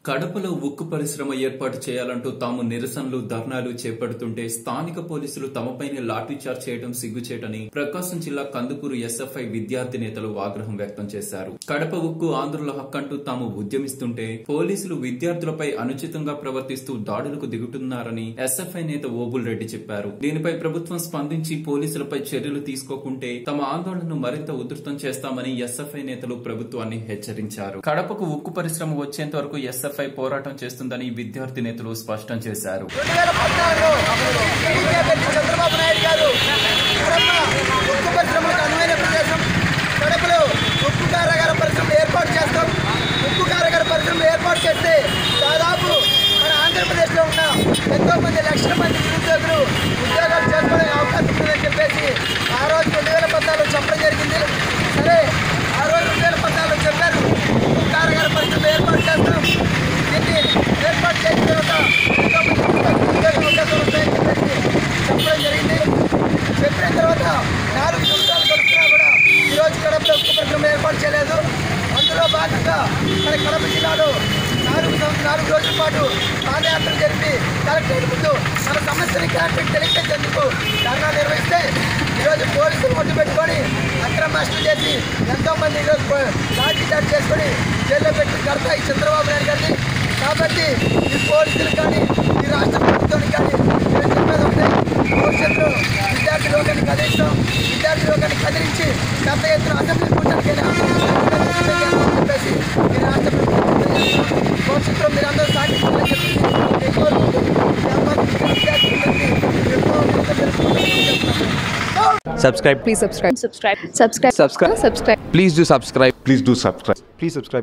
కడపలో ఉక్కు పరిశ్రమ ఏర్పాటు చేయాలంటూ తాము నిరసనలు ధర్నాలు చేపడుతుంటే స్థానిక పోలీసులు తమపైనే లాఠీచార్జ్ చేయడం సిగ్గుచేటని ప్రకాశం జిల్లా కందుకూరు ఎస్ఎఫ్ఐ విద్యార్థి నేతలు ఆగ్రహం వ్యక్తం చేశారు కడప ఉక్కు ఆంధ్రుల హక్కంటూ తాము ఉద్యమిస్తుంటే పోలీసులు విద్యార్థులపై అనుచితంగా ప్రవర్తిస్తూ దాడులకు దిగుతున్నారని ఎస్ఎఫ్ఐ నేత ఓబుల్ రెడ్డి చెప్పారు దీనిపై ప్రభుత్వం స్పందించి పోలీసులపై చర్యలు తీసుకోకుంటే తమ ఆందోళనను మరింత ఉధృతం చేస్తామని ఎస్ఎఫ్ఐ నేతలు ప్రభుత్వాన్ని హెచ్చరించారు కడపకు ఉక్కు పరిశ్రమ వచ్చేంత వరకు ఎస్ఎఫ్ఐ పోరాటం చేస్తుందని విద్యార్థి నేతలు స్పష్టం చేశారు రెండు వేల పద్నాలుగులో బీజేపీ చంద్రబాబు నాయుడు గారు కడప ఉక్కు పరిశ్రమలకు అనువైన ప్రదేశం కడపలో ఉక్కు కారాగార పరిశ్రమ ఏర్పాటు చేస్తాం ఉక్కు కారాగార పరిశ్రమ ఏర్పాటు చేస్తే దాదాపు మన ఆంధ్రప్రదేశ్లో ఉన్న ఎంతో మంది లక్షల మంది నిరుద్యోగులు ఉద్యోగాలు చేసుకోవడానికి అవకాశం ఉంటుందని చెప్పేసి ఆ రోజు రెండు వేల పద్నాలుగులో చెప్పడం జరిగింది సరే ఆ రోజు రెండు వేల పద్నాలుగులో చెప్పారు ఉక్కు కారాగార పరిశ్రమ ఏర్పాటు చేస్తాం దీన్ని ఏర్పాటు చేసిన తర్వాత ఎంతో మంది ఉద్యోగ అవకాశాలు వస్తాయని చెప్పేసి చెప్పడం జరిగింది చెప్పిన తర్వాత నాలుగు సంవత్సరాలు గడుపుతున్నా కూడా ఈరోజు కడపలో ఉక్కు పరిశ్రమ ఏర్పాటు చేయలేదు అందులో భాగంగా మన కడప జిల్లాలో నాలుగు సం- నాలుగు రోజుల పాటు పాదయాత్ర జరిపి కలెక్టరేట్ ముందు మన సమస్యని కలెక్టరేట్ తెలియజేసేందుకు ధర్నా నిర్వహిస్తే ఈరోజు పోలీసులు ఒడ్డు పెట్టుకొని అక్రమ అరెస్టులు చేసి ఎంతో మంది ఈరోజు పో- లాఠీ చార్జ్ చేసుకొని జైల్లో పెట్టి కడతా ఈ చంద్రబాబు నాయుడు గారిని కాబట్టి ఈ పోలీసులు కానీ ఈ రాష్ట్ర ప్రభుత్వానికి కానీ నేను చెప్పేది ఒకటే భవిష్యత్తులో విద్యార్థి లోకాన్ని కదిలించడం విద్యార్థి లోకాన్ని కదిలించి పెద్ద ఎత్తున అసెంబ్లీ కూర్చొని చెప్పేసి ఈ రాష్ట్ర ప్రభుత్వం తెలియజేస్తున్నాం. భవిష్యత్తులో మీరందరూ సాధించాలని చెప్పి నేను కోరుకుంటూ ఈ అమ్మాయి విద్యార్థులందరికీ ఎక్కువ ముందు తెలుసుకోవాలని చెప్తున్నాను subscribe Please subscribe. Subscribe. Subscribe. Subscribe. Subscribe. please do subscribe Please do subscribe. Please subscribe.